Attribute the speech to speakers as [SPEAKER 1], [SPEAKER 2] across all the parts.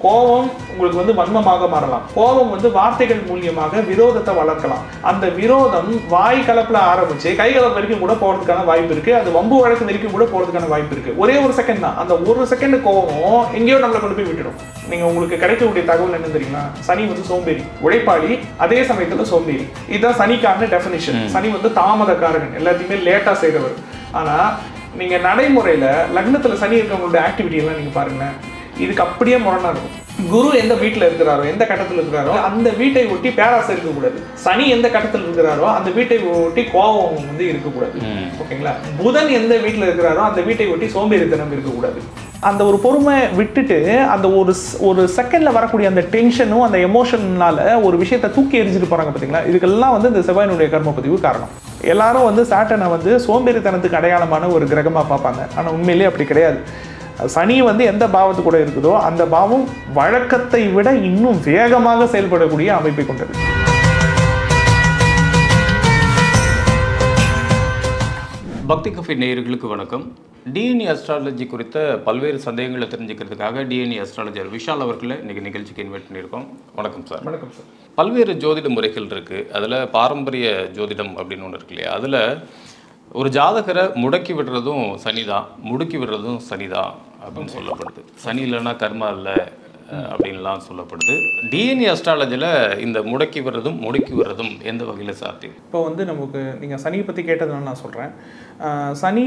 [SPEAKER 1] கோபம் உங்களுக்கு வந்து வன்மமாக மாறலாம் கோபம் வந்து வார்த்தைகள் மூலியமாக விரோதத்தை வளர்க்கலாம் அந்த விரோதம் வாய் கலப்புல ஆரம்பிச்சு கை கலப்பு வரைக்கும் கூட போறதுக்கான வாய்ப்பு இருக்கு அது வம்பு வழக்கு வரைக்கும் கூட போறதுக்கான வாய்ப்பு இருக்கு ஒரே ஒரு செகண்ட் தான் அந்த ஒரு செகண்ட் கோபம் எங்கேயோ நம்மளை கொண்டு போய் விட்டுடும் நீங்க உங்களுக்கு கிடைக்கக்கூடிய தகவல் என்ன தெரியுமா சனி வந்து சோம்பேறி உழைப்பாளி அதே சமயத்துல சோம்பேறி இதுதான் சனிக்கான டெஃபினிஷன் சனி வந்து தாமதக்காரகன் எல்லாத்தையுமே லேட்டா செய்றவர் ஆனா நீங்க நடைமுறையில லக்னத்துல சனி இருக்கவங்களோட ஆக்டிவிட்டி எல்லாம் நீங்க பாருங்களேன் இதுக்கு அப்படியே முரணா இருக்கும் குரு எந்த வீட்டில் இருக்கிறாரோ எந்த கட்டத்தில் இருக்கிறாரோ அந்த வீட்டை ஒட்டி பேராசை இருக்கக்கூடாது சனி எந்த கட்டத்தில் இருக்கிறாரோ அந்த வீட்டை ஒட்டி கோபம் வந்து இருக்கக்கூடாது ஓகேங்களா புதன் எந்த வீட்டில் இருக்கிறாரோ அந்த வீட்டை ஒட்டி சோம்பேறித்தனம் இருக்கக்கூடாது அந்த ஒரு பொறுமை விட்டுட்டு அந்த ஒரு ஸ்- ஒரு செகண்ட்ல வரக்கூடிய அந்த டென்ஷனும் அந்த எமோஷன்னால ஒரு விஷயத்தை தூக்கி எரிஞ்சிட்டு போறாங்க பார்த்தீங்களா இதுக்கெல்லாம் வந்து இந்த செவ்வாயினுடைய கர்ம பதிவு காரணம் எல்லாரும் வந்து சாட்டனை வந்து சோம்பேறித்தனத்துக்கு அடையாளமான ஒரு கிரகமாக பார்ப்பாங்க ஆனால் உண்மையிலேயே அப்படி கிடையாது சனி வந்து எந்த பாவத்து கூட இருக்குதோ அந்த பாவம் வழக்கத்தை விட இன்னும் வேகமாக செயல்படக்கூடிய அமைப்பை கொண்டது
[SPEAKER 2] பக்தி கஃபே நேயர்களுக்கு வணக்கம் டிஎன்ஏ அஸ்ட்ராலஜி குறித்த பல்வேறு சந்தேகங்களை தெரிஞ்சுக்கிறதுக்காக டிஎன்ஏ அஸ்ட்ராலஜர் விஷால் அவர்களை இன்னைக்கு நிகழ்ச்சிக்கு இன்வைட் பண்ணியிருக்கோம் வணக்கம் சார்
[SPEAKER 1] வணக்கம் சார்
[SPEAKER 2] பல்வேறு ஜோதிட முறைகள் இருக்குது அதில் பாரம்பரிய ஜோதிடம் அப்படின்னு ஒன்று இருக்கு இல்லையா அதில் ஒரு ஜாதகரை முடக்கி விடுறதும் சனிதான் முடுக்கி விடுறதும் சனிதான் அப்படின்னு சொல்லப்படுது சனி இல்லைன்னா கர்மா இல்லை அஹ், அப்படின்லாம் சொல்லப்படுது டிஎன்ஏ அஸ்ட்ராலஜியில் இந்த முடக்கி விடுறதும் முடுக்கி விடுறதும் எந்த வகையில் சாத்தியம்
[SPEAKER 1] இப்போ வந்து நமக்கு நீங்கள் சனியை பற்றி கேட்டதுனால நான் சொல்கிறேன் சனி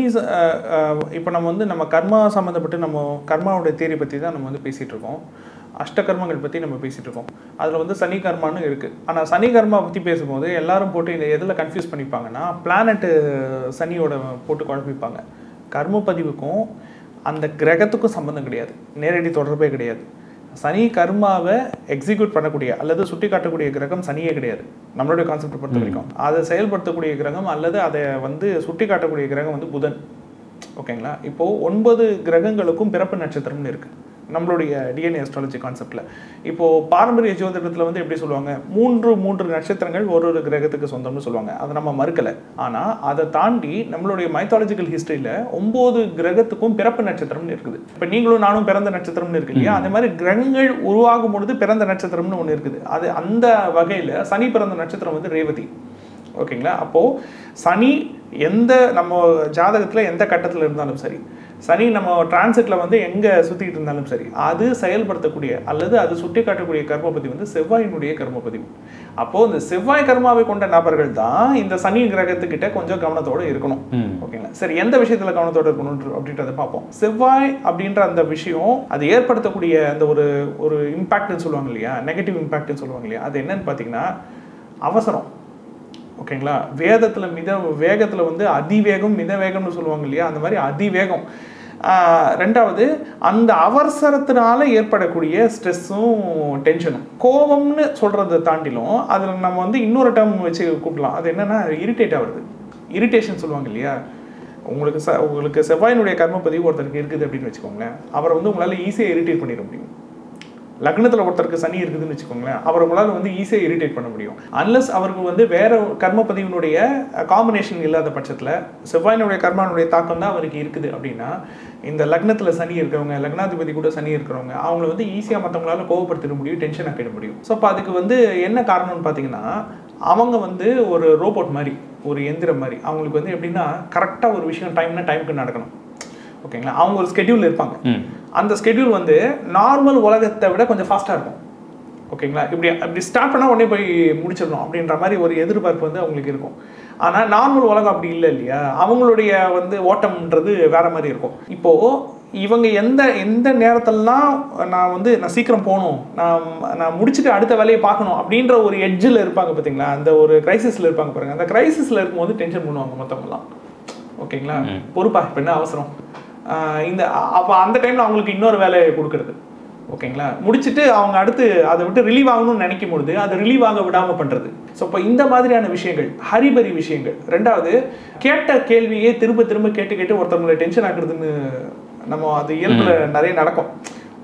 [SPEAKER 1] இப்போ நம்ம வந்து நம்ம கர்மா சம்மந்தப்பட்டு நம்ம கர்மாவோட தேரி பற்றி தான் நம்ம வந்து பேசிகிட்டு இருக்கோம் அஷ்டகர்மங்கள் பற்றி நம்ம பேசிகிட்டு இருக்கோம் அதில் வந்து சனி கர்மான்னு இருக்குது ஆனால் சனி கர்மா பற்றி பேசும்போது எல்லாரும் போட்டு இந்த எதில் கன்ஃபியூஸ் பண்ணிப்பாங்கன்னா பிளானட்டு சனியோட போட்டு குழப்பிப்பாங்க கர்ம பதிவுக்கும் அந்த கிரகத்துக்கும் சம்மந்தம் கிடையாது நேரடி தொடர்பே கிடையாது சனி கர்மாவை எக்ஸிக்யூட் பண்ணக்கூடிய அல்லது சுட்டி காட்டக்கூடிய கிரகம் சனியே கிடையாது நம்மளுடைய கான்செப்ட் பொறுத்த வரைக்கும் அதை செயல்படுத்தக்கூடிய கிரகம் அல்லது அதை வந்து சுட்டி காட்டக்கூடிய கிரகம் வந்து புதன் ஓகேங்களா இப்போ ஒன்பது கிரகங்களுக்கும் பிறப்பு நட்சத்திரம்னு இருக்கு நம்மளுடைய டிஎன்ஏ அஸ்ட்ராலஜி கான்செப்ட்ல இப்போ பாரம்பரிய ஜோதிடத்துல வந்து எப்படி சொல்லுவாங்க மூன்று மூன்று நட்சத்திரங்கள் ஒரு ஒரு கிரகத்துக்கு சொந்தம்னு சொல்லுவாங்க அதை நம்ம மறுக்கல ஆனா அதை தாண்டி நம்மளுடைய மைத்தாலஜிக்கல் ஹிஸ்டரியில ஒன்பது கிரகத்துக்கும் பிறப்பு நட்சத்திரம்னு இருக்குது இப்போ நீங்களும் நானும் பிறந்த நட்சத்திரம்னு இருக்கு இல்லையா அந்த மாதிரி கிரகங்கள் உருவாகும் பொழுது பிறந்த நட்சத்திரம்னு ஒன்று இருக்குது அது அந்த வகையில சனி பிறந்த நட்சத்திரம் வந்து ரேவதி ஓகேங்களா அப்போது சனி எந்த நம்ம ஜாதகத்தில் எந்த கட்டத்தில் இருந்தாலும் சரி சனி நம்ம டிரான்சிட்டில் வந்து எங்கே சுற்றிக்கிட்டு இருந்தாலும் சரி அது செயல்படுத்தக்கூடிய அல்லது அது சுட்டி காட்டக்கூடிய கர்மபதி வந்து செவ்வாயினுடைய கர்மபதி அப்போது இந்த செவ்வாய் கர்மாவை கொண்ட நபர்கள் தான் இந்த சனி கிரகத்துக்கிட்ட கொஞ்சம் கவனத்தோடு இருக்கணும் ஓகேங்களா சரி எந்த விஷயத்துல கவனத்தோட இருக்கணும் அப்படின்றத பார்ப்போம் செவ்வாய் அப்படின்ற அந்த விஷயம் அது ஏற்படுத்தக்கூடிய அந்த ஒரு ஒரு இம்பாக்ட்னு சொல்லுவாங்க இல்லையா நெகட்டிவ் இம்பாக்ட்னு சொல்லுவாங்க இல்லையா அது என்னன்னு பார்த்தீங்கன்னா அவசரம் ஓகேங்களா வேதத்தில் மித வேகத்தில் வந்து அதிவேகம் மித வேகம்னு சொல்லுவாங்க இல்லையா அந்த மாதிரி அதிவேகம் ஆஹ் ரெண்டாவது அந்த அவசரத்தினால ஏற்படக்கூடிய ஸ்ட்ரெஸ்ஸும் டென்ஷனும் கோபம்னு சொல்கிறத தாண்டிலும் அதில் நம்ம வந்து இன்னொரு டேர்ம் வச்சு கூப்பிடலாம் அது என்னன்னா இரிட்டேட் ஆகுறது இரிட்டேஷன் சொல்லுவாங்க இல்லையா உங்களுக்கு ச உங்களுக்கு செவ்வாயினுடைய கர்மப்பதிவு ஒருத்தருக்கு இருக்குது அப்படின்னு வச்சுக்கோங்களேன் அவரை வந்து உங்களால் ஈஸியாக இரிட்டேட் பண்ணிட முடியும் லக்னத்தில் ஒருத்தருக்கு சனி இருக்குதுன்னு வச்சுக்கோங்களேன் அவரை உங்களால் வந்து ஈஸியாக இரிட்டேட் பண்ண முடியும் அன்லஸ் அவருக்கு வந்து வேற கர்மப்பதிவினுடைய காம்பினேஷன் இல்லாத பட்சத்தில் செவ்வாயினுடைய கர்மானுடைய தாக்கம் தான் அவருக்கு இருக்குது அப்படின்னா இந்த லக்னத்தில் சனி இருக்கிறவங்க லக்னாதிபதி கூட சனி இருக்கிறவங்க அவங்கள வந்து ஈஸியாக மற்றவங்களால கோவப்படுத்திட முடியும் டென்ஷன் ஆக்கிட முடியும் ஸோ அப்போ அதுக்கு வந்து என்ன காரணம்னு பார்த்தீங்கன்னா அவங்க வந்து ஒரு ரோபோட் மாதிரி ஒரு எந்திரம் மாதிரி அவங்களுக்கு வந்து எப்படின்னா கரெக்டாக ஒரு விஷயம் டைம்னா டைமுக்கு நடக்கணும் ஓகேங்களா அவங்க ஒரு ஸ்கெடியூல் இருப்பாங்க அந்த ஸ்கெடியூல் வந்து நார்மல் உலகத்தை விட கொஞ்சம் ஃபாஸ்ட்டாக இருக்கும் ஓகேங்களா இப்படி அப்படி ஸ்டார்ட் பண்ணால் உடனே போய் முடிச்சிடணும் அப்படின்ற மாதிரி ஒரு எதிர்பார்ப்பு வந்து அவங்களுக்கு இருக்கும் ஆனால் நார்மல் உலகம் அப்படி இல்லை இல்லையா அவங்களுடைய வந்து ஓட்டம்ன்றது வேற மாதிரி இருக்கும் இப்போது இவங்க எந்த எந்த நேரத்திலலாம் நான் வந்து நான் சீக்கிரம் போகணும் நான் நான் முடிச்சுட்டு அடுத்த வேலையை பார்க்கணும் அப்படின்ற ஒரு எட்ஜில் இருப்பாங்க பார்த்தீங்களா அந்த ஒரு கிரைசிஸில் இருப்பாங்க பாருங்க அந்த கிரைசிஸில் இருக்கும்போது டென்ஷன் பண்ணுவாங்க மற்றவங்கலாம் ஓகேங்களா பொறுப்பா இப்போ என்ன அவசரம் ஆஹ் இந்த அப்போ அந்த டைமில் அவங்களுக்கு இன்னொரு வேலையை கொடுக்கறது ஓகேங்களா முடிச்சுட்டு அவங்க அடுத்து அதை விட்டு ரிலீவ் ஆகணும்னு நினைக்கும் பொழுது அதை ரிலீவ் ஆக விடாமல் பண்ணுறது ஸோ இப்போ இந்த மாதிரியான விஷயங்கள் ஹரிபரி விஷயங்கள் ரெண்டாவது கேட்ட கேள்வியே திரும்ப திரும்ப கேட்டு கேட்டு ஒருத்தவங்களை டென்ஷன் ஆக்குறதுன்னு நம்ம அது இயல்பில் நிறைய நடக்கும்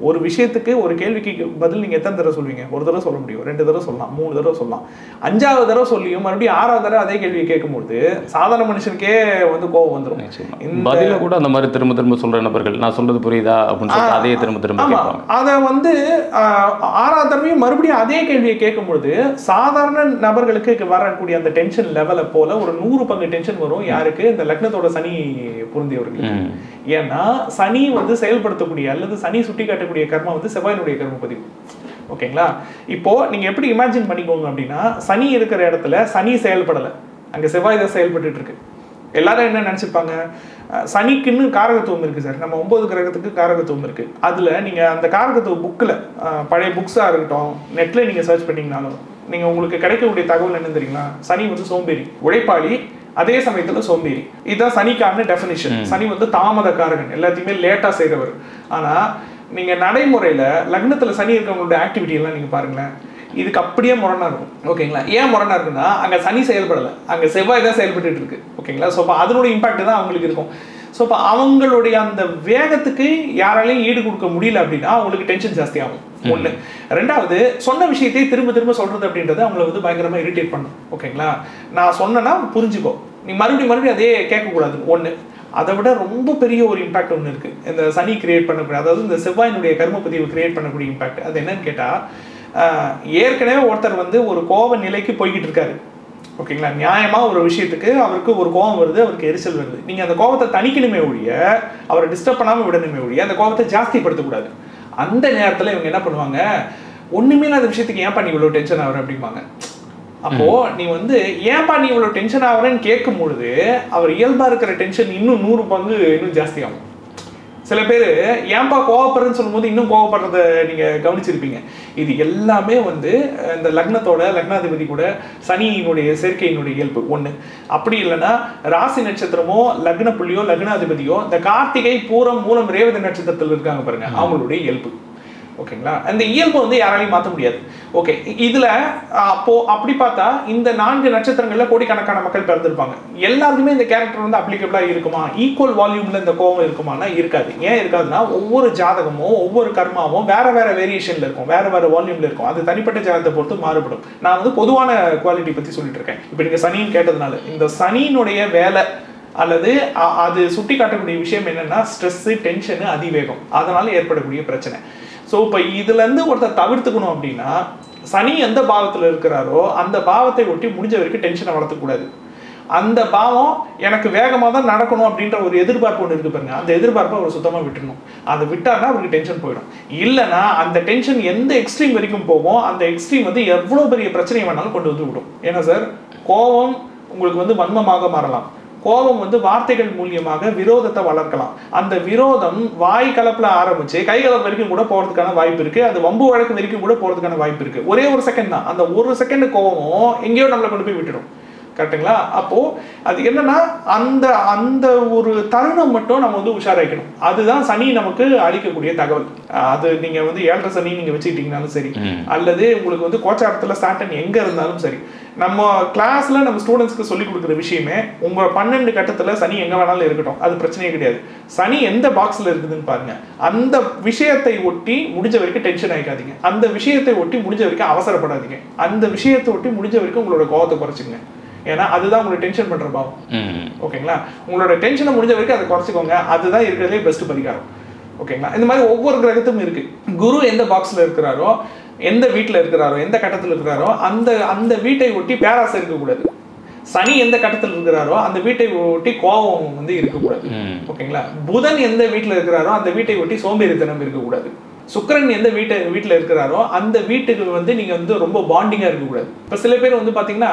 [SPEAKER 1] ஒரு விஷயத்துக்கு ஒரு கேள்விக்கு பதில் நீங்க எத்தனை தடவை சொல்வீங்க ஒரு தடவை சொல்ல முடியும் ரெண்டு தடவை சொல்லலாம் மூணு தடவை சொல்லலாம் அஞ்சாவது தடவை சொல்லியும் மறுபடியும் ஆறாவது தடவை அதே கேள்வியை கேட்கும்போது சாதாரண மனுஷனுக்கே வந்து கோவம் வந்துடும்
[SPEAKER 2] நிச்சயமா.
[SPEAKER 1] இந்த-
[SPEAKER 2] பதில கூட அந்த மாதிரி திரும்ப திரும்ப சொல்ற நபர்கள் நான் சொல்றது புரியுதா அப்படின்னு சொல்லிட்டு அதையே திரும்ப திரும்ப
[SPEAKER 1] ஆமா
[SPEAKER 2] கேட்பாங்க
[SPEAKER 1] அதை வந்து ஆஹ், ஆறாவது தடவையும் மறுபடியும் அதே கேள்வியை கேட்கும்பொழுது சாதாரண நபர்களுக்கு வரக்கூடிய அந்த டென்ஷன் லெவலை போல ஒரு நூறு பங்கு டென்ஷன் வரும் யாருக்கு இந்த லக்னத்தோட சனி பொருந்தியவர்களுக்கு
[SPEAKER 2] ம்.
[SPEAKER 1] ஏன்னா சனி வந்து செயல்படுத்தக்கூடிய அல்லது சனி சுட்டி காட்டக்கூடிய கர்மா வந்து செவ்வாயினுடைய கர்ம பதிவு ஓகேங்களா இப்போ நீங்க எப்படி இமேஜின் பண்ணிக்கோங்க அப்படின்னா சனி இருக்கிற இடத்துல சனி செயல்படலை அங்க செவ்வாய் தான் செயல்பட்டுட்டு இருக்கு எல்லாரும் என்ன நினைச்சிருப்பாங்க அஹ், சனிக்குன்னு காரகத்துவம் இருக்கு சார் நம்ம ஒன்பது கிரகத்துக்கு காரகத்துவம் இருக்கு அதுல நீங்க அந்த காரகத்துவ புக்கில் பழைய புக்ஸா இருக்கட்டும் நெட்ல நீங்க சர்ச் பண்ணீங்கனாலும் நீங்க உங்களுக்கு கிடைக்கக்கூடிய தகவல் என்ன தெரியுங்களா சனி வந்து சோம்பேறி உழைப்பாளி அதே சமயத்துல சோம்பேறி இதுதான் சனிக்கான டெஃபினிஷன் சனி வந்து தாமத காரகன் எல்லாத்தையுமே லேட்டா செய்றவர் ஆனா நீங்க நடைமுறையில லக்னத்துல சனி இருக்கவங்களோட ஆக்டிவிட்டி எல்லாம் நீங்க பாருங்களேன் இதுக்கு அப்படியே முரணா இருக்கும் ஓகேங்களா ஏன் முரணா இருக்குன்னா அங்க சனி செயல்படல அங்க செவ்வாய் தான் செயல்பட்டுட்டு இருக்கு ஓகேங்களா ஸோ அப்போ அதனோட இம்பாக்ட் தான் அவங்களுக்கு இருக்கும் ஸோ இப்போ அவங்களுடைய அந்த வேகத்துக்கு யாராலையும் ஈடு கொடுக்க முடியல அப்படின்னா அவங்களுக்கு டென்ஷன் ஜாஸ்தி ஆகும் ஒண்ணு ரெண்டாவது சொன்ன விஷயத்தையே திரும்ப திரும்ப சொல்றது அப்படின்றது அவங்கள வந்து பயங்கரமா இரிட்டேட் பண்ணும் ஓகேங்களா நான் சொன்னேன்னா புரிஞ்சுக்கோ நீ மறுபடியும் மறுபடியும் அதே கேட்கக்கூடாது ஒண்ணு அதை விட ரொம்ப பெரிய ஒரு இம்பாக்ட் ஒன்று இருக்கு இந்த சனி கிரியேட் பண்ணக்கூடிய அதாவது இந்த செவ்வாயினுடைய கர்ம பதிவு கிரியேட் பண்ணக்கூடிய இம்பாக்ட் அது என்னன்னு கேட்டா ஆஹ், ஏற்கனவே ஒருத்தர் வந்து ஒரு கோப நிலைக்கு போய்கிட்டு இருக்காரு ஓகேங்களா நியாயமா ஒரு விஷயத்துக்கு அவருக்கு ஒரு கோபம் வருது அவருக்கு எரிச்சல் வருது நீங்க அந்த கோபத்தை தணிக்கணுமே ஒழிய அவரை டிஸ்டர்ப் பண்ணாம விடணுமே ஒழிய அந்த கோபத்தை ஜாஸ்திப்படுத்தக்கூடாது அந்த நேரத்துல இவங்க என்ன பண்ணுவாங்க ஒண்ணுமே இல்லாத விஷயத்துக்கு ஏன்பா நீ இவ்வளவு டென்ஷன் ஆகுற அப்படிம்பாங்க அப்போ நீ வந்து ஏன்பா நீ இவ்வளவு டென்ஷன் ஆகுறேன்னு கேட்கும் பொழுது அவர் இயல்பா இருக்கிற டென்ஷன் இன்னும் நூறு பங்கு இன்னும் ஜாஸ்தி ஆகும் சில பேர் ஏன்பா கோவப்படுறேன்னு சொல்லும்போது இன்னும் கோவப்படுறத நீங்க கவனிச்சிருப்பீங்க இது எல்லாமே வந்து அஹ், இந்த லக்னத்தோட லக்னாதிபதி கூட சனியினுடைய சேர்க்கையினுடைய இயல்பு ஒண்ணு அப்படி இல்லைன்னா ராசி நட்சத்திரமோ லக்ன புள்ளியோ லக்னாதிபதியோ இந்த கார்த்திகை பூரம் மூலம் ரேவதி நட்சத்திரத்தில் இருக்காங்க பாருங்க அவங்களுடைய இயல்பு ஓகேங்களா அந்த இயல்பை வந்து யாராலையும் மாற்ற முடியாது ஓகே இதுல அஹ், அப்போ அப்படி பார்த்தா இந்த நான்கு நட்சத்திரங்கள்ல கோடிக்கணக்கான மக்கள் பிறந்திருப்பாங்க எல்லாருக்குமே இந்த கேரக்டர் வந்து அப்ளிகபிளா இருக்குமா ஈக்குவல் வால்யூம்ல இந்த கோவம் இருக்குமானா இருக்காது ஏன் இருக்காதுன்னா ஒவ்வொரு ஜாதகமும் ஒவ்வொரு கர்மாவும் வேற வேற வேரியேஷன்ல இருக்கும் வேற வேற வால்யூம்ல இருக்கும் அது தனிப்பட்ட ஜாதகத்தை பொறுத்து மாறுபடும் நான் வந்து பொதுவான குவாலிட்டி பத்தி சொல்லிட்டு இருக்கேன் இப்போ நீங்க சனின்னு கேட்டதுனால இந்த சனியினுடைய வேலை அல்லது அ- அது சுட்டி காட்டக்கூடிய விஷயம் என்னன்னா ஸ்ட்ரெஸ் டென்ஷனு அதிவேகம் அதனால ஏற்படக்கூடிய பிரச்சனை ஸோ இப்போ இதுல இருந்து ஒருத்தர் தவிர்த்துக்கணும் அப்படின்னா சனி எந்த பாவத்துல இருக்கிறாரோ அந்த பாவத்தை ஒட்டி முடிஞ்ச வரைக்கும் டென்ஷனை வளர்த்துக்கூடாது அந்த பாவம் எனக்கு வேகமாக தான் நடக்கணும் அப்படின்ற ஒரு எதிர்பார்ப்பு ஒன்று இருக்கு பாருங்க அந்த எதிர்பார்ப்பை அவர் சுத்தமாக விட்டுறணும் அதை விட்டார்னா அவருக்கு டென்ஷன் போயிடும் இல்லைன்னா அந்த டென்ஷன் எந்த எக்ஸ்ட்ரீம் வரைக்கும் போகும் அந்த எக்ஸ்ட்ரீம் வந்து எவ்வளோ பெரிய பிரச்சனையை வேணாலும் கொண்டு வந்து விடும் ஏன்னா சார் கோபம் உங்களுக்கு வந்து வன்மமாக மாறலாம் கோபம் வந்து வார்த்தைகள் மூலியமாக விரோதத்தை வளர்க்கலாம் அந்த விரோதம் வாய் கலப்புல ஆரம்பிச்சு கை கலப்பு வரைக்கும் கூட போறதுக்கான வாய்ப்பு இருக்கு அது வம்பு வழக்கு வரைக்கும் கூட போறதுக்கான வாய்ப்பு இருக்கு ஒரே ஒரு செகண்ட் தான் அந்த ஒரு செகண்ட் கோபம் எங்கேயோ நம்மளை கொண்டு போய் விட்டுடும் கரெக்ட்டுங்களா அப்போ அது என்னன்னா அந்த அந்த ஒரு தருணம் மட்டும் நம்ம வந்து உஷாராக்கணும் அதுதான் சனி நமக்கு அளிக்கக்கூடிய தகவல் அது நீங்க வந்து ஏழரை சனி நீங்க வச்சுக்கிட்டீங்கனாலும் சரி
[SPEAKER 2] ம்.
[SPEAKER 1] அல்லது உங்களுக்கு வந்து கோச்சாரத்துல சாட்டன் எங்க இருந்தாலும் சரி நம்ம கிளாஸ்ல நம்ம ஸ்டூடெண்ட்ஸ்க்கு சொல்லி கொடுக்குற விஷயமே உங்க பன்னெண்டு கட்டத்துல சனி எங்க வேணாலும் இருக்கட்டும் அது பிரச்சனையே கிடையாது சனி எந்த பாக்ஸ்ல இருக்குதுன்னு பாருங்க அந்த விஷயத்தை ஒட்டி முடிஞ்ச வரைக்கும் டென்ஷன் ஆயிக்காதீங்க அந்த விஷயத்தை ஒட்டி முடிஞ்ச வரைக்கும் அவசரப்படாதீங்க அந்த விஷயத்தை ஒட்டி முடிஞ்ச வரைக்கும் உங்களோட கோவத்தை குறைச்சிக்கங்க ஏன்னா அதுதான் உங்களை டென்ஷன் பண்ற பாவம்
[SPEAKER 2] ம்
[SPEAKER 1] ஓகேங்களா உங்களோட டென்ஷனை முடிஞ்ச வரைக்கும் அதை குறைச்சிக்கோங்க அதுதான் இருக்கிறதுலே பெஸ்ட் பரிகாரம் ஓகேங்களா இந்த மாதிரி ஒவ்வொரு கிரகத்தும் இருக்கு குரு எந்த பாக்ஸ்ல இருக்கிறாரோ எந்த வீட்டில் இருக்கிறாரோ எந்த கட்டத்தில் இருக்கிறாரோ அந்த அந்த வீட்டை ஒட்டி பேராசை இருக்கக்கூடாது சனி எந்த கட்டத்தில் இருக்கிறாரோ அந்த வீட்டை ஒட்டி கோபம் வந்து இருக்கக்கூடாது
[SPEAKER 2] ம்
[SPEAKER 1] ஓகேங்களா புதன் எந்த வீட்டில் இருக்கிறாரோ அந்த வீட்டை ஒட்டி சோம்பேறித்தனம் இருக்கக்கூடாது சுக்கிரன் எந்த வீட்டை வீட்டில் இருக்கிறாரோ அந்த வீட்டுக்கு வந்து நீங்கள் வந்து ரொம்ப பாண்டிங்காக இருக்கக்கூடாது இப்போ சில பேர் வந்து பார்த்தீங்கன்னா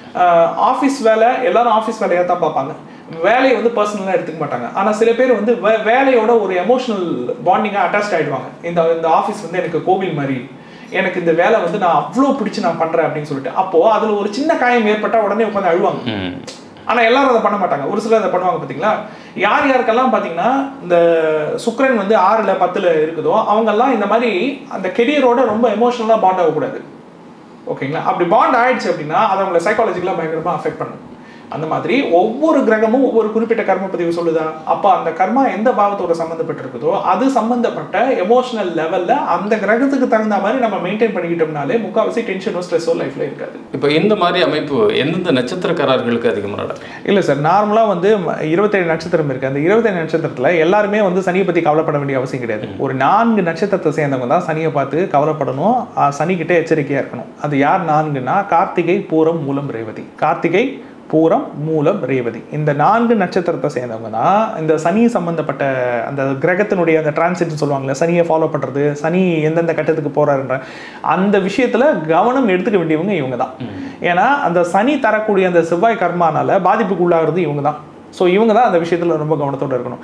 [SPEAKER 1] ஆஃபீஸ் வேலை எல்லாரும் ஆஃபீஸ் வேலையாக தான் பார்ப்பாங்க வேலையை வந்து பர்சனலாக எடுத்துக்க மாட்டாங்க ஆனால் சில பேர் வந்து வே- வேலையோட ஒரு எமோஷனல் பாண்டிங்காக அட்டாச் ஆகிடுவாங்க இந்த இந்த ஆஃபீஸ் வந்து எனக்கு கோவில் மாதிரி எனக்கு இந்த வேலை வந்து நான் அவ்வளோ பிடிச்சி நான் பண்ணுறேன் அப்படின்னு சொல்லிட்டு அப்போது அதில் ஒரு சின்ன காயம் ஏற்பட்டால் உடனே உட்காந்து அழுவாங்க
[SPEAKER 2] ம்
[SPEAKER 1] ஆனா எல்லாரும் அதை பண்ண மாட்டாங்க ஒரு சிலர் அதை பண்ணுவாங்க பாத்தீங்களா யார் யாருக்கெல்லாம் பாத்தீங்கன்னா இந்த சுக்கிரன் வந்து ஆறுல பத்துல இருக்குதோ அவங்கெல்லாம் இந்த மாதிரி அந்த கெரியரோட ரொம்ப எமோஷனலா பாண்ட் ஆகக்கூடாது ஓகேங்களா அப்படி பாண்ட் ஆயிடுச்சு அப்படின்னா அது அவங்களை சைக்காலஜிக்கலாக பயங்கரமா அஃபெக்ட் பண்ணும் அந்த மாதிரி ஒவ்வொரு கிரகமும் ஒவ்வொரு குறிப்பிட்ட கர்ம பதிவு சொல்லுதா அப்போ அந்த கர்மா எந்த பாவத்தோட சம்மந்தப்பட்டிருக்குதோ அது சம்மந்தப்பட்ட எமோஷனல் லெவல்ல அந்த கிரகத்துக்கு தகுந்த மாதிரி நம்ம மெயின்டைன் பண்ணிக்கிட்டோம்னாலே முக்கால்வாசி டென்ஷனோ ஸ்ட்ரெஸ்ஸோ லைஃப்ல இருக்காது
[SPEAKER 2] இப்போ இந்த மாதிரி அமைப்பு எந்தெந்த நட்சத்திரக்காரர்களுக்கு அதிகமாக நடக்கும்
[SPEAKER 1] இல்லை சார் நார்மலாக வந்து ம- இருபத்தேழு நட்சத்திரம் இருக்குது அந்த இருபத்தேழு நட்சத்திரத்தில் எல்லாருமே வந்து சனியை பற்றி கவலைப்பட வேண்டிய அவசியம் கிடையாது ஒரு நான்கு நட்சத்திரத்தை சேர்ந்தவங்க தான் சனியை பார்த்து கவலைப்படணும் ஆஹ் சனிக்கிட்ட எச்சரிக்கையாக இருக்கணும் அது யார் நான்குன்னா கார்த்திகை பூரம் மூலம் ரேவதி கார்த்திகை பூரம் மூலம் ரேவதி இந்த நான்கு நட்சத்திரத்தை சேர்ந்தவங்க தான் இந்த சனி சம்பந்தப்பட்ட அந்த கிரகத்தினுடைய அந்த டிரான்சிட் சொல்லுவாங்கல்ல சனியை ஃபாலோ பண்ணுறது சனி எந்தெந்த கட்டத்துக்கு போறாருன்ற அந்த விஷயத்தில் கவனம் எடுத்துக்க வேண்டியவங்க இவங்க தான் ஏன்னா அந்த சனி தரக்கூடிய அந்த செவ்வாய் கர்மானால பாதிப்புக்கு உள்ளாகிறது இவங்க தான் ஸோ இவங்க தான் அந்த விஷயத்தில் ரொம்ப கவனத்தோட இருக்கணும்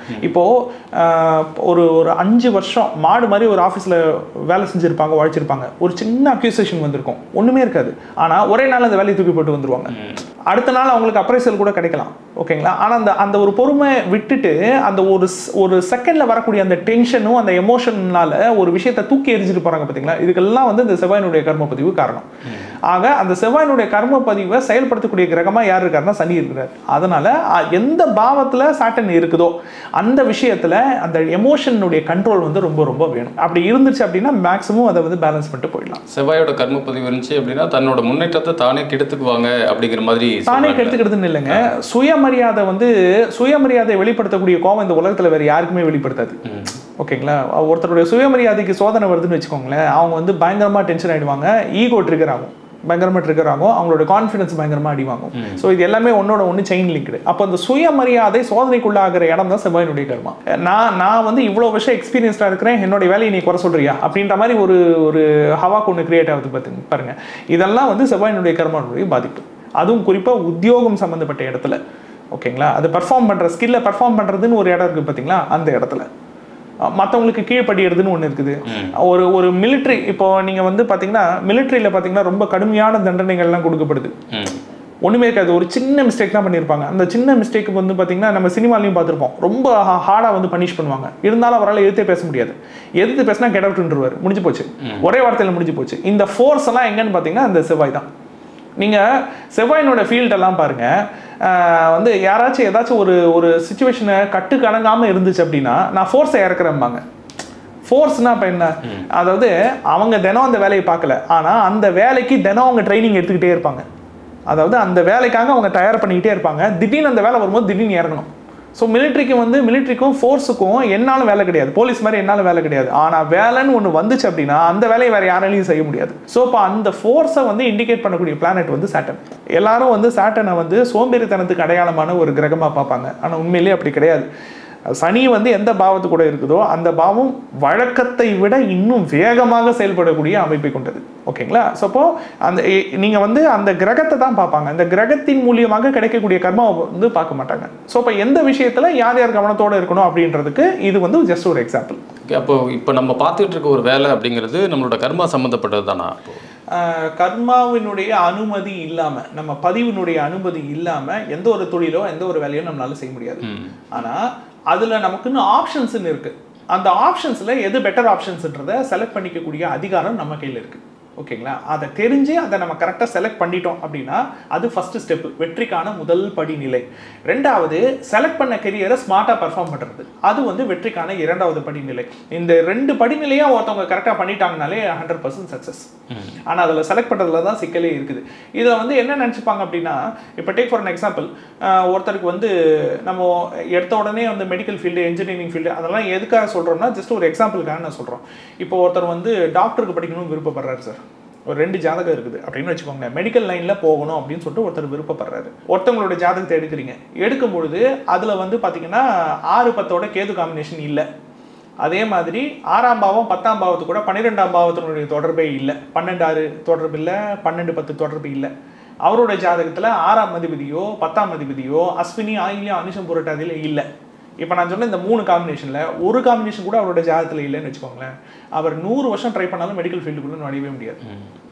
[SPEAKER 1] இப்போது ஒரு ஒரு அஞ்சு வருஷம் மாடு மாதிரி ஒரு ஆஃபீஸில் வேலை செஞ்சுருப்பாங்க உழைச்சிருப்பாங்க ஒரு சின்ன அக்யூசேஷன் வந்திருக்கும் ஒன்றுமே இருக்காது ஆனால் ஒரே நாள் அந்த வேலையை தூக்கி போட்டு வந்துருவாங்க அடுத்த நாள் அவங்களுக்கு அப்ரைசல் கூட கிடைக்கலாம் ஓகேங்களா ஆனால் அந்த அந்த ஒரு பொறுமை விட்டுட்டு அந்த ஒரு ஸ்- ஒரு செகண்டில் வரக்கூடிய அந்த டென்ஷனும் அந்த எமோஷன்னால ஒரு விஷயத்தை தூக்கி எரிஞ்சிட்டு போகிறாங்க பார்த்தீங்களா இதுக்கெல்லாம் வந்து இந்த செவ்வாயினுடைய கர்ம பதிவு காரணம் ஆக அந்த செவ்வாயினுடைய கர்ம பதிவை செயல்படுத்தக்கூடிய கிரகமா யார் இருக்காருன்னா சனி இருக்கிறார் அதனால அ, எந்த பாவத்துல சாட்டன் இருக்குதோ அந்த விஷயத்துல அந்த எமோஷனுடைய கண்ட்ரோல் வந்து ரொம்ப ரொம்ப வேணும் அப்படி இருந்துச்சு அப்படின்னா மேக்ஸிமம் அதை வந்து பேலன்ஸ் பண்ணிட்டு போயிடலாம்
[SPEAKER 2] செவ்வாயோட கர்ம பதிவு இருந்துச்சு அப்படின்னா தன்னோட முன்னேற்றத்தை தானே கெடுத்துக்குவாங்க அப்படிங்கிற மாதிரி
[SPEAKER 1] தானே
[SPEAKER 2] சொல்றாங்க.
[SPEAKER 1] கெடுத்துக்கிறதுன்னு இல்லைங்க சுயமரியாதை வந்து சுயமரியாதை வெளிப்படுத்தக்கூடிய கோவம் இந்த உலகத்துல வேற யாருக்குமே வெளிப்படுத்தாது
[SPEAKER 2] ம்.
[SPEAKER 1] ஓகேங்களா ஒருத்தருடைய சுயமரியாதைக்கு சோதனை வருதுன்னு வச்சுக்கோங்களேன் அவங்க வந்து பயங்கரமா டென்ஷன் ஆயிடுவாங்க ஈகோ ட்ரிகர் ஆகும் பயங்கரமா ட்ரிகர் ஆகும் அவங்களோட கான்ஃபிடன்ஸ் பயங்கரமா அடி வாங்கும் ஸோ இது எல்லாமே ஒன்னோட ஒன்று செயின் லிங்க்டு அப்போ அந்த சுயமரியாதை சோதனைக்குள்ளாகிற இடம் தான் செவ்வாயினுடைய கர்மா நான் நான் வந்து இவ்வளோ வருஷம் எக்ஸ்பீரியன்ஸ்டாக இருக்கிறேன் என்னுடைய வேலையை நீ குறை சொல்றியா அப்படின்ற மாதிரி ஒரு ஒரு ஹவாக்கு ஒன்று கிரியேட் ஆகுது பார்த்துங்க பாருங்க இதெல்லாம் வந்து செவ்வாயினுடைய கர்மானுடைய பாதிப்பு அதுவும் குறிப்பாக உத்தியோகம் சம்மந்தப்பட்ட இடத்துல ஓகேங்களா அது பர்ஃபார்ம் பண்ணுற ஸ்கில்லை பர்ஃபார்ம் பண்ணுறதுன்னு ஒரு இடம் இருக்குது பார்த்தீங்களா அந்த இடத்துல மற்றவங்களுக்கு கீழ்ப்படியறதுன்னு ஒன்று இருக்குது ஒரு ஒரு மிலிட்ரி இப்போ நீங்கள் வந்து பார்த்தீங்கன்னா மிலிட்ரியில் பார்த்தீங்கன்னா ரொம்ப கடுமையான தண்டனைகள்லாம் கொடுக்கப்படுது
[SPEAKER 2] ம்.
[SPEAKER 1] ஒன்றுமே இருக்காது ஒரு சின்ன மிஸ்டேக் தான் பண்ணியிருப்பாங்க அந்த சின்ன மிஸ்டேக்கு வந்து பார்த்தீங்கன்னா நம்ம சினிமாலையும் பார்த்துருப்போம் ரொம்ப ஹார்டாக வந்து பனிஷ் பண்ணுவாங்க இருந்தாலும் அவரால் எதிர்த்தே பேச முடியாது எதிர்த்து பேசினா கெட் அவுட்ன்றவர் முடிஞ்சு போச்சு ஒரே வார்த்தையில் முடிஞ்சு போச்சு இந்த ஃபோர்ஸ் எல்லாம் எங்கன்னு பார்த்தீங்கன்னா அந்த செவ்வாய் தான் நீங்கள் செவ்வாயினோட ஃபீல்டெல்லாம் பாருங்கள் வந்து யாராச்சும் ஏதாச்சும் ஒரு ஒரு சுச்சுவேஷனை கட்டுக்கு அடங்காமல் இருந்துச்சு அப்படின்னா நான் ஃபோர்ஸை இறக்குறேன்பாங்க ஃபோர்ஸ்னா இப்போ என்ன அதாவது அவங்க தினம் அந்த வேலையை பார்க்கல ஆனால் அந்த வேலைக்கு தினம் அவங்க ட்ரைனிங் எடுத்துக்கிட்டே இருப்பாங்க அதாவது அந்த வேலைக்காக அவங்க தயார் பண்ணிக்கிட்டே இருப்பாங்க திடீர்னு அந்த வேலை வரும்போது திடீர்னு இறங்கணும் ஸோ மிலிட்ரிக்கு வந்து மிலிட்ரிக்கும் ஃபோர்ஸுக்கும் என்னாலும் வேலை கிடையாது போலீஸ் மாதிரி என்னாலும் வேலை கிடையாது ஆனால் வேலைன்னு ஒன்று வந்துச்சு அப்படின்னா அந்த வேலையை வேற யாராலையும் செய்ய முடியாது ஸோ இப்போ அந்த ஃபோர்ஸை வந்து இண்டிகேட் பண்ணக்கூடிய பிளானட் வந்து சாட்டன் எல்லாரும் வந்து சாட்டனை வந்து சோம்பேறித்தனத்துக்கு அடையாளமான ஒரு கிரகமாக பார்ப்பாங்க ஆனால் உண்மையிலேயே அப்படி கிடையாது சனி வந்து எந்த பாவத்து கூட இருக்குதோ அந்த பாவம் வழக்கத்தை விட இன்னும் வேகமாக செயல்படக்கூடிய அமைப்பை கொண்டது ஓகேங்களா ஸோ அப்போ அந்த எ- நீங்க வந்து அந்த கிரகத்தை தான் பார்ப்பாங்க அந்த கிரகத்தின் மூலியமாக கிடைக்கக்கூடிய கர்மாவை வந்து பார்க்க மாட்டாங்க ஸோ இப்போ எந்த விஷயத்துல யார் யார் கவனத்தோட இருக்கணும் அப்படின்றதுக்கு இது வந்து ஜஸ்ட் ஒரு எக்ஸாம்பிள்
[SPEAKER 2] Okay, அப்போ இப்போ நம்ம பார்த்துட்டு இருக்க ஒரு வேலை அப்படிங்கிறது நம்மளோட கர்மா சம்மந்தப்பட்டது தானா அப்போ
[SPEAKER 1] ஆஹ் கர்மாவினுடைய அனுமதி இல்லாம நம்ம பதிவினுடைய அனுமதி இல்லாம எந்த ஒரு தொழிலோ எந்த ஒரு வேலையோ நம்மளால செய்ய முடியாது
[SPEAKER 2] ம்.
[SPEAKER 1] ஆனா அதுல நமக்குன்னு ஆப்ஷன்ஸ்னு இருக்கு அந்த ஆப்ஷன்ஸ்ல எது பெட்டர் ஆப்ஷன்ஸ்ன்றதை செலக்ட் பண்ணிக்கக்கூடிய அதிகாரம் நம்ம கையில இருக்கு ஓகேங்களா அதை தெரிஞ்சு அதை நம்ம கரெக்டாக செலக்ட் பண்ணிட்டோம் அப்படின்னா அது ஃபர்ஸ்ட் ஸ்டெப் வெற்றிக்கான முதல் படிநிலை ரெண்டாவது செலக்ட் பண்ண கெரியரை ஸ்மார்ட்டாக பர்ஃபார்ம் பண்ணுறது அது வந்து வெற்றிக்கான இரண்டாவது படிநிலை இந்த ரெண்டு படிநிலையாக ஒருத்தவங்க கரெக்டாக பண்ணிட்டாங்கனாலே ஹண்ட்ரட் பர்சன்ட் சக்ஸஸ் ஆனால் அதில் செலக்ட் பண்ணுறதுல தான் சிக்கலே இருக்குது இதில் வந்து என்ன நினச்சிப்பாங்க அப்படின்னா இப்போ டேக் ஃபார் an எக்ஸாம்பிள் ஒருத்தருக்கு வந்து நம்ம எடுத்த உடனே வந்து மெடிக்கல் ஃபீல்டு இன்ஜினியரிங் ஃபீல்டு அதெல்லாம் எதுக்காக சொல்கிறோம்னா ஜஸ்ட் ஒரு எக்ஸாம்பிளுக்காக நான் சொல்கிறோம் இப்போ ஒருத்தர் வந்து டாக்டருக்கு படிக்கணும்னு விருப்பப்படுறாரு சார் ஒரு ரெண்டு ஜாதகம் இருக்குது அப்படின்னு வச்சுக்கோங்க மெடிக்கல் லைனில் போகணும் அப்படின்னு சொல்லிட்டு ஒருத்தர் விருப்பப்படுறாரு ஒருத்தவங்களோட ஜாதகத்தை எடுக்கிறீங்க எடுக்கும் பொழுது அதில் வந்து பார்த்தீங்கன்னா ஆறு பத்தோட கேது காம்பினேஷன் இல்லை அதே மாதிரி ஆறாம் பாவம் பத்தாம் பாவத்து கூட பன்னிரெண்டாம் பாவத்தினுடைய தொடர்பே இல்லை பன்னெண்டு ஆறு தொடர்பு இல்லை பன்னெண்டு பத்து தொடர்பு இல்லை அவரோட ஜாதகத்தில் ஆறாம் அதிபதியோ பத்தாம் அதிபதியோ அஸ்வினி ஆயிலியம் அனுஷம் புரட்டாதியில் இல்லை இப்போ நான் சொன்ன இந்த மூணு காம்பினேஷனில் ஒரு காம்பினேஷன் கூட அவரோட ஜாதகத்தில் இல்லைன்னு வச்சுக்கோங்களேன் அவர் நூறு வருஷம் ட்ரை பண்ணாலும் மெடிக்கல் ஃபீல்டுக்குள்ளே நுழையவே முடியாது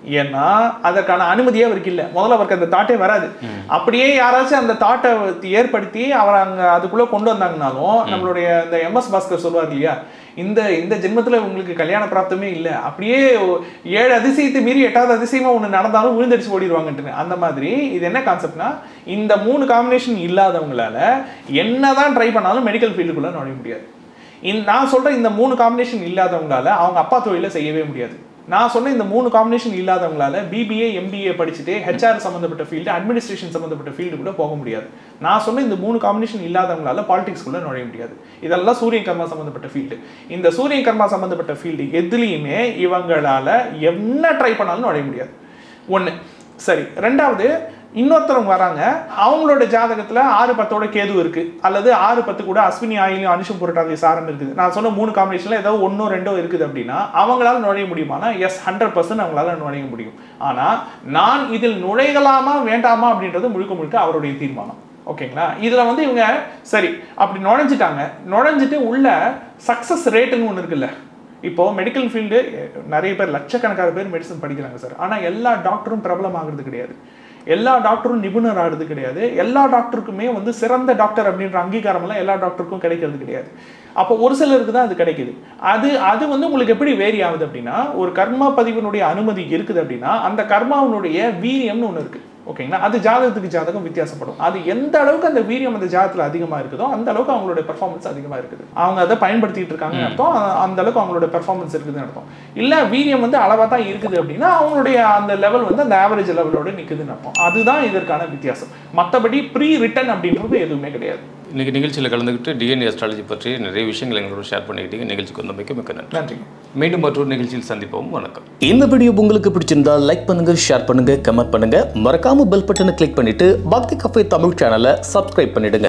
[SPEAKER 1] ஏன்னா அதற்கான அனுமதியே அவருக்கு இல்லை முதல்ல அவருக்கு அந்த தாட்டே வராது அப்படியே யாராச்சும் அந்த தாட்டை ஏற்படுத்தி அவர் அங்க அதுக்குள்ள கொண்டு வந்தாங்கனாலும் நம்மளுடைய இந்த எம்எஸ் பாஸ்கர் சொல்லுவார் இல்லையா இந்த இந்த ஜென்மத்துல உங்களுக்கு கல்யாண பிராப்தமே இல்லை அப்படியே ஒ- ஏழு அதிசயத்தை மீறி எட்டாவது அதிசயமா ஒண்ணு நடந்தாலும் விழுந்தடிச்சு ஓடிடுவாங்கன்ட்டு அந்த மாதிரி இது என்ன கான்செப்ட்னா இந்த மூணு காம்பினேஷன் இல்லாதவங்களால என்னதான் ட்ரை பண்ணாலும் மெடிக்கல் ஃபீல்டுக்குள்ள நுழைய முடியாது இந்த நான் சொல்ற இந்த மூணு காம்பினேஷன் இல்லாதவங்களால அவங்க அப்பா தொழிலை செய்யவே முடியாது நான் சொன்ன இந்த மூணு காம்பினேஷன் இல்லாதவங்களால பிபிஏ எம்பிஏ படிச்சுட்டு ஹெச்ஆர் சம்மந்தப்பட்ட ஃபீல்டு அட்மினிஸ்ட்ரேஷன் சம்மந்தப்பட்ட ஃபீல்டு கூட போக முடியாது நான் சொன்ன இந்த மூணு காம்பினேஷன் இல்லாதவங்களால பாலிடிக்ஸ்குள்ள நுழைய முடியாது இதெல்லாம் சூரிய கர்மா சம்மந்தப்பட்ட ஃபீல்டு இந்த சூரிய கர்மா சம்மந்தப்பட்ட ஃபீல்டு எதுலேயுமே இவங்களால என்ன ட்ரை பண்ணாலும் நுழைய முடியாது ஒன்று சரி ரெண்டாவது இன்னொருத்தவங்க வராங்க அவங்களோட ஜாதகத்துல ஆறு பத்தோட கேது இருக்கு அல்லது ஆறு பத்து கூட அஸ்வினி ஆயிலும் அனுஷம் புரட்டாதி சாரம் இருக்குது நான் சொன்ன மூணு காம்பினேஷன்ல ஏதோ ஒன்றோ ரெண்டோ இருக்குது அப்படின்னா அவங்களால நுழைய முடியுமானா எஸ் ஹண்ட்ரட் பர்சன்ட் அவங்களால நுழைய முடியும் ஆனா நான் இதில் நுழையலாமா வேண்டாமா அப்படின்றது முழுக்க முழுக்க அவருடைய தீர்மானம் ஓகேங்களா இதுல வந்து இவங்க சரி அப்படி நுழைஞ்சிட்டாங்க நுழைஞ்சிட்டு உள்ள சக்சஸ் ரேட்டுன்னு ஒன்று இருக்குல்ல இப்போ மெடிக்கல் ஃபீல்டு நிறைய பேர் லட்சக்கணக்கான பேர் மெடிசன் படிக்கிறாங்க சார் ஆனா எல்லா டாக்டரும் பிரபலம் ஆகுறது கிடையாது எல்லா டாக்டரும் நிபுணர் ஆகிறது கிடையாது எல்லா டாக்டருக்குமே வந்து சிறந்த டாக்டர் அப்படின்ற அங்கீகாரம் எல்லாம் எல்லா டாக்டருக்கும் கிடைக்கிறது கிடையாது அப்போ ஒரு சிலருக்கு தான் அது கிடைக்குது அது அது வந்து உங்களுக்கு எப்படி வேரி ஆகுது அப்படின்னா ஒரு கர்மா பதிவினுடைய அனுமதி இருக்குது அப்படின்னா அந்த கர்மாவினுடைய வீரியம்னு ஒன்று இருக்கு ஓகேங்களா அது ஜாதகத்துக்கு ஜாதகம் வித்தியாசப்படும் அது எந்த அளவுக்கு அந்த வீரியம் அந்த ஜாதகத்துல அதிகமா இருக்குதோ அந்த அளவுக்கு அவங்களுடைய பெர்ஃபார்மன்ஸ் அதிகமா இருக்குது அவங்க அதை பயன்படுத்திட்டு இருக்காங்கன்னு அர்த்தம் அ- அந்த அளவுக்கு அவங்களோட பெர்ஃபார்மன்ஸ் இருக்குதுன்னு அர்த்தம் இல்ல வீரியம் வந்து அளவா தான் இருக்குது அப்படின்னா அவங்களுடைய அந்த லெவல் வந்து அந்த ஆவரேஜ் லெவலோட நிக்குதுன்னு அர்த்தம் அதுதான் இதற்கான வித்தியாசம் மற்றபடி ப்ரீ ரிட்டன் அப்படின்றது எதுவுமே கிடையாது
[SPEAKER 2] இன்னைக்கு நிகழ்ச்சியில் கலந்துக்கிட்டு டிஎன்ஏ அஸ்ட்ராலஜி பற்றி நிறைய விஷயங்கள் எங்களோட ஷேர் பண்ணிக்கிட்டீங்க நிகழ்ச்சிக்கு வந்தமைக்கு மிக்க நன்றி
[SPEAKER 1] நன்றிங்க
[SPEAKER 2] மீண்டும் மற்றொரு நிகழ்ச்சியில் சந்திப்போம் வணக்கம்
[SPEAKER 3] இந்த வீடியோ உங்களுக்கு பிடிச்சிருந்தா லைக் பண்ணுங்க ஷேர் பண்ணுங்க கமெண்ட் பண்ணுங்க மறக்காம பெல் பட்டனை கிளிக் பண்ணிட்டு பக்தி கஃபே தமிழ் சேனலை சப்ஸ்கிரைப் பண்ணிடுங்க